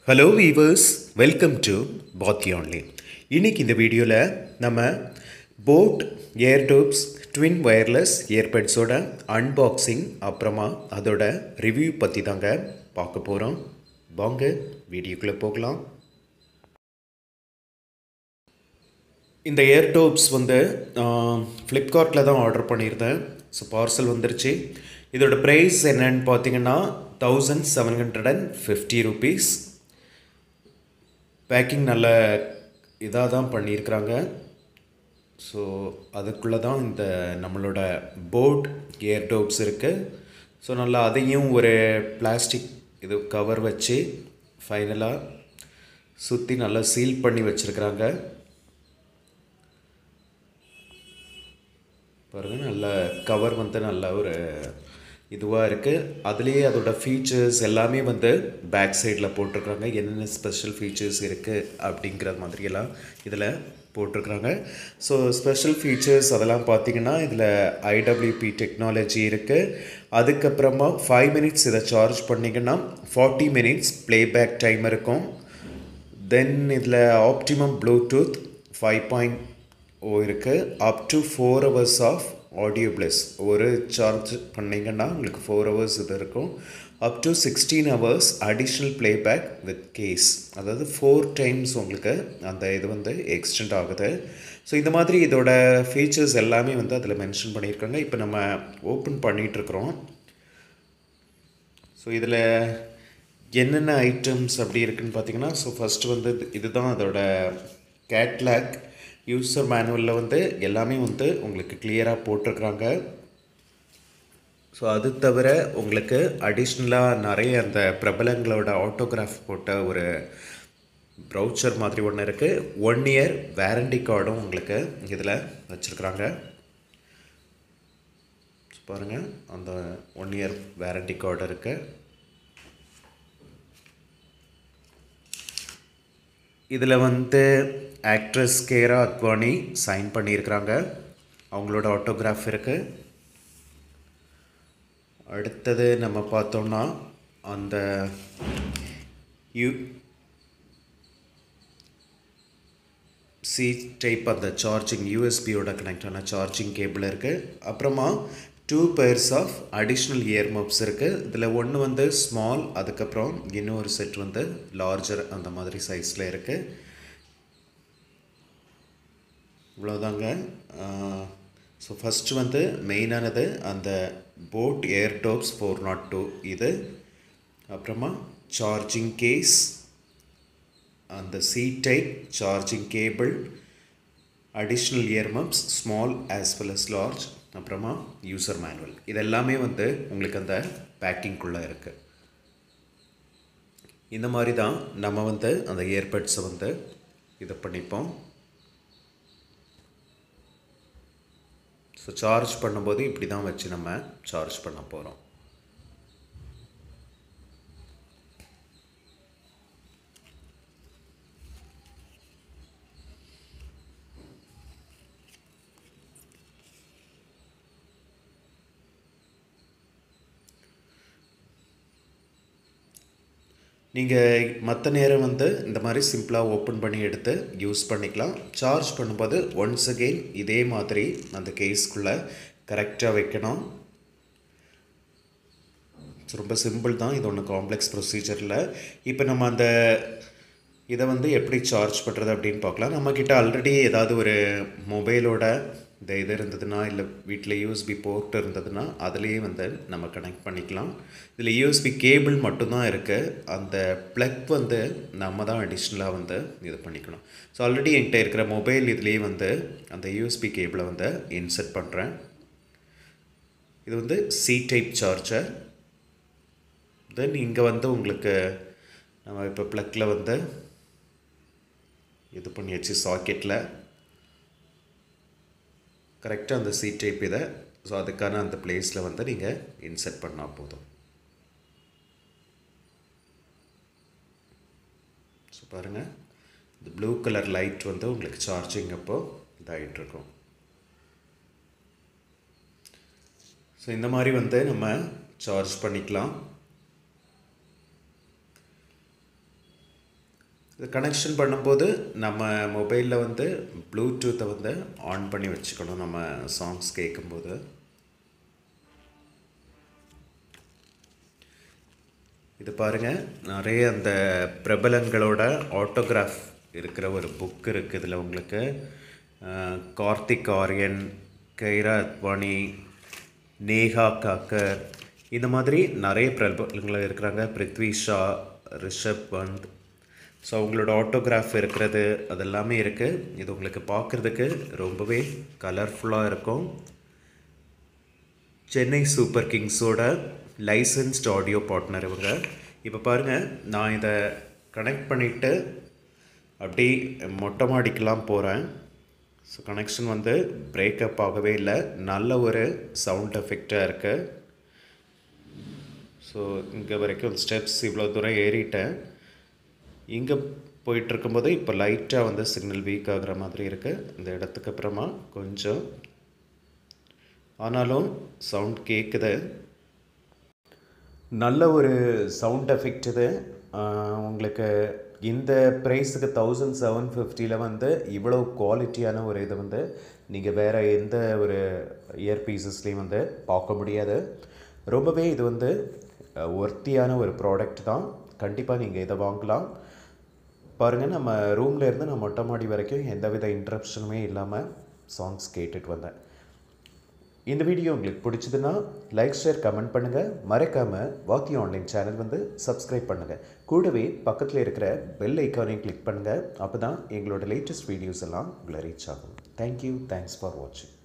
hello viewers welcome to பாத்தி online இன்னைக்கு இந்த வீடியோவில் நம்ம போட் ஏர்டோப்ஸ் ட்வின் ஒயர்லெஸ் ஏர்பட்ஸோட அன்பாக்சிங் அப்புறமா அதோட ரிவ்யூ பற்றி தாங்க பார்க்க போகிறோம் வாங்க வீடியோக்குள்ளே போகலாம் இந்த ஏர்டோப்ஸ் வந்து ஃப்ளிப்கார்ட்டில் தான் ஆர்டர் பண்ணியிருந்தேன் ஸோ பார்சல் வந்துருச்சு இதோட ப்ரைஸ் என்னன்னு பார்த்தீங்கன்னா thousand seven hundred and fifty rupees packing நல்ல இதாக தான் பண்ணியிருக்கிறாங்க ஸோ அதுக்குள்ளே தான் இந்த நம்மளோட போட் ஏர்டோப்ஸ் இருக்குது ஸோ நல்லா அதையும் ஒரு பிளாஸ்டிக் இது கவர் வச்சு ஃபைனலாக சுற்றி நல்லா சீல் பண்ணி வச்சுருக்குறாங்க பாருங்கள் நல்ல கவர் வந்து நல்ல ஒரு இதுவாக இருக்குது அதுலேயே அதோட ஃபீச்சர்ஸ் எல்லாமே வந்து பேக் சைடில் போட்டிருக்கிறாங்க என்னென்ன ஸ்பெஷல் ஃபீச்சர்ஸ் இருக்குது அப்படிங்கிற மாதிரியெல்லாம் இதில் போட்டிருக்கிறாங்க ஸோ ஸ்பெஷல் ஃபீச்சர்ஸ் அதெல்லாம் பார்த்தீங்கன்னா இதில் ஐடபிள்யூபி டெக்னாலஜி இருக்குது அதுக்கப்புறமா ஃபைவ் மினிட்ஸ் இதை சார்ஜ் பண்ணிங்கன்னா ஃபார்ட்டி மினிட்ஸ் ப்ளேபேக் டைம் இருக்கும் தென் இதில் optimum Bluetooth five point O இருக்குது up to four hours of audio plus ஒரு சார்ஜ் பண்ணிங்கன்னா உங்களுக்கு ஃபோர் ஹவர்ஸ் இது இருக்கும் up to sixteen hours additional playback with case அதாவது ஃபோர் டைம்ஸ் உங்களுக்கு அந்த இது வந்து எக்ஸ்டெண்ட் ஆகுது ஸோ இந்த மாதிரி இதோட ஃபீச்சர்ஸ் எல்லாமே வந்து அதில் மென்ஷன் பண்ணியிருக்காங்க இப்போ நம்ம ஓப்பன் பண்ணிகிட்ருக்குறோம் ஸோ இதில் என்னென்ன ஐட்டம்ஸ் அப்படி இருக்குன்னு பார்த்தீங்கன்னா ஸோ ஃபஸ்ட்டு வந்து இதுதான் அதோட கேட்லாக் யூசர் மேனுவலில் வந்து எல்லாமே வந்து உங்களுக்கு கிளியராக போட்டிருக்கிறாங்க ஸோ அது தவிர உங்களுக்கு அடிஷ்னலாக நிறைய அந்த பிரபலங்களோட ஆட்டோகிராஃப் போட்ட ஒரு ப்ரௌச்சர் மாதிரி ஒன்று இருக்குது ஒன் இயர் வேரண்டி கார்டும் உங்களுக்கு இதில் வச்சுருக்குறாங்க பாருங்கள் அந்த ஒன் இயர் வேரண்டி கார்டு இருக்குது இதில் வந்து ஆக்ட்ரஸ் கேரா அத்வானி சைன் பண்ணியிருக்கிறாங்க அவங்களோட ஆட்டோகிராஃப் இருக்குது அடுத்தது நம்ம பார்த்தோம்னா அந்த யூ சி டைப் அந்த சார்ஜிங் யூஎஸ்பியோட கனெக்ட் ஆன சார்ஜிங் கேபிள் இருக்குது அப்புறமா two pairs of additional ear muffs இருக்குது இதில் ஒன்று வந்து ஸ்மால் அதுக்கப்புறம் இன்னொரு செட் வந்து லார்ஜர் அந்த மாதிரி சைஸில் இருக்குது இவ்வளோதாங்க ஸோ ஃபஸ்ட்டு வந்து மெயினானது அந்த boAt Airdopes four nought two இது அப்புறமா சார்ஜிங் கேஸ் அந்த C type charging cable additional ear muffs small as well as large அப்புறமா யூசர் மேனுவல் இதெல்லாமே வந்து உங்களுக்கு அந்த பேக்கிங்குள்ளே இருக்குது இந்த மாதிரி தான் நம்ம வந்து அந்த இயர்பட்ஸை வந்து இதை பண்ணிப்போம் ஸோ சார்ஜ் பண்ணும்போது இப்படி தான் வச்சு நம்ம சார்ஜ் பண்ண போகிறோம் நீங்கள் மற்ற நேரம் வந்து இந்த மாதிரி சிம்பிளாக ஓப்பன் பண்ணி எடுத்து யூஸ் பண்ணிக்கலாம் சார்ஜ் பண்ணும்போது ஒன்ஸ் அகெயின் இதே மாதிரி அந்த கேஸ்க்குள்ளே கரெக்டாக வைக்கணும் ரொம்ப சிம்பிள் தான் இது ஒன்று காம்ப்ளெக்ஸ் ப்ரொசீஜரில் இப்போ நம்ம அந்த இதை வந்து எப்படி சார்ஜ் பண்ணுறது அப்படின்னு பார்க்கலாம் நம்மக்கிட்ட ஆல்ரெடி ஏதாவது ஒரு மொபைலோட இந்த இது இருந்ததுன்னா இல்லை வீட்டில் யூஎஸ்பி போர்ட் இருந்ததுன்னா அதுலேயே வந்து நம்ம கனெக்ட் பண்ணிக்கலாம் இதில் யூஎஸ்பி கேபிள் மட்டும்தான் இருக்குது அந்த ப்ளக் வந்து நம்ம தான் அடிஷ்னலாக வந்து இது பண்ணிக்கணும் ஸோ ஆல்ரெடி என்கிட்ட இருக்கிற மொபைல் இதுலேயே வந்து அந்த யூஎஸ்பி கேபிளை வந்து இன்சர்ட் பண்ணுறேன் இது வந்து சி டைப் சார்ஜர் தென் இங்கே வந்து உங்களுக்கு நம்ம இப்போ ப்ளக்கில் வந்து இது பண்ணியாச்சு சாக்கெட்டில் கரெக்டாக அந்த சி டைப் இதை ஸோ அதுக்கான அந்த பிளேஸில் வந்து நீங்கள் இன்சர்ட் பண்ணால் போதும் ஸோ பாருங்கள் இந்த ப்ளூ கலர் லைட் வந்து உங்களுக்கு சார்ஜிங் அப்போ இதாகிட்டுருக்கும் ஸோ இந்த மாதிரி வந்து நம்ம சார்ஜ் பண்ணிக்கலாம் இது கனெக்ஷன் பண்ணும்போது நம்ம மொபைலில் வந்து ப்ளூடூத்தை வந்து ஆன் பண்ணி வச்சுக்கணும் நம்ம சாங்ஸ் கேட்கும்போது இது பாருங்கள் நிறைய அந்த பிரபலங்களோட ஆட்டோகிராஃப் இருக்கிற ஒரு புக் இருக்குது இதில் உங்களுக்கு அஹ், கார்த்திக் ஆரியன் கைரா அத்வானி நேஹா காக்கர் இந்த மாதிரி நிறைய பிரபலங்கள் இருக்கிறாங்க பிருத்வி ஷா ரிஷப் பந்த் ஸோ அவங்களோட ஆட்டோகிராஃப் இருக்கிறது அதெல்லாமே இருக்குது இது உங்களுக்கு பார்க்குறதுக்கு ரொம்பவே கலர்ஃபுல்லாக இருக்கும் சென்னை சூப்பர் கிங்ஸோட லைசன்ஸ்ட் ஆடியோ பார்ட்னர் இவங்க இப்போ பாருங்கள் நான் இதை கனெக்ட் பண்ணிவிட்டு அப்படி மொட்டை மாடிக்கெலாம் போகிறேன் ஸோ கனெக்ஷன் வந்து பிரேக்கப் ஆகவே இல்லை நல்ல ஒரு சவுண்ட் எஃபெக்டாக இருக்குது ஸோ இங்கே வரைக்கும் ஸ்டெப்ஸ் இவ்வளோ தூரம் ஏறிட்டேன் இங்கே போயிட்டு இருக்கும்போது இப்போ லைட்டாக வந்து சிக்னல் வீக் ஆகுற மாதிரி இருக்குது இந்த இடத்துக்கு அப்புறமா கொஞ்சம் ஆனாலும் சவுண்ட் கேட்குது நல்ல ஒரு சவுண்ட் எஃபெக்ட் இது ஆஹ் உங்களுக்கு இந்த ப்ரைஸுக்கு தௌசண்ட் செவன் ஃபிஃப்டியில் வந்து இவ்வளோ குவாலிட்டியான ஒரு இது வந்து நீங்கள் வேறு எந்த ஒரு இயர்பீசஸ்லேயும் வந்து பார்க்க முடியாது ரொம்பவே இது வந்து ஒர்த்தியான ஒரு ப்ராடக்ட் தான் கண்டிப்பாக நீங்கள் இதை வாங்கலாம் பாருங்கள் நம்ம ரூமில் இருந்து நான் மொட்டை மாடி வரைக்கும் எந்தவித இன்ட்ரப்ஷனுமே இல்லாமல் சாங்ஸ் கேட்டுட்டு வந்தேன் இந்த வீடியோ உங்களுக்கு பிடிச்சதுன்னா லைக் ஷேர் கமெண்ட் பண்ணுங்கள் மறக்காமல் வாக்கி ஆன்லைன் சேனல் வந்து சப்ஸ்கிரைப் பண்ணுங்கள் கூடவே பக்கத்தில் இருக்கிற பெல் ஐக்கானையும் கிளிக் பண்ணுங்கள் அப்போ தான் எங்களோட லேட்டஸ்ட் வீடியோஸ் எல்லாம் உங்களை ரீச் ஆகும் தேங்க்யூ தேங்க்ஸ் ஃபார் வாட்சிங்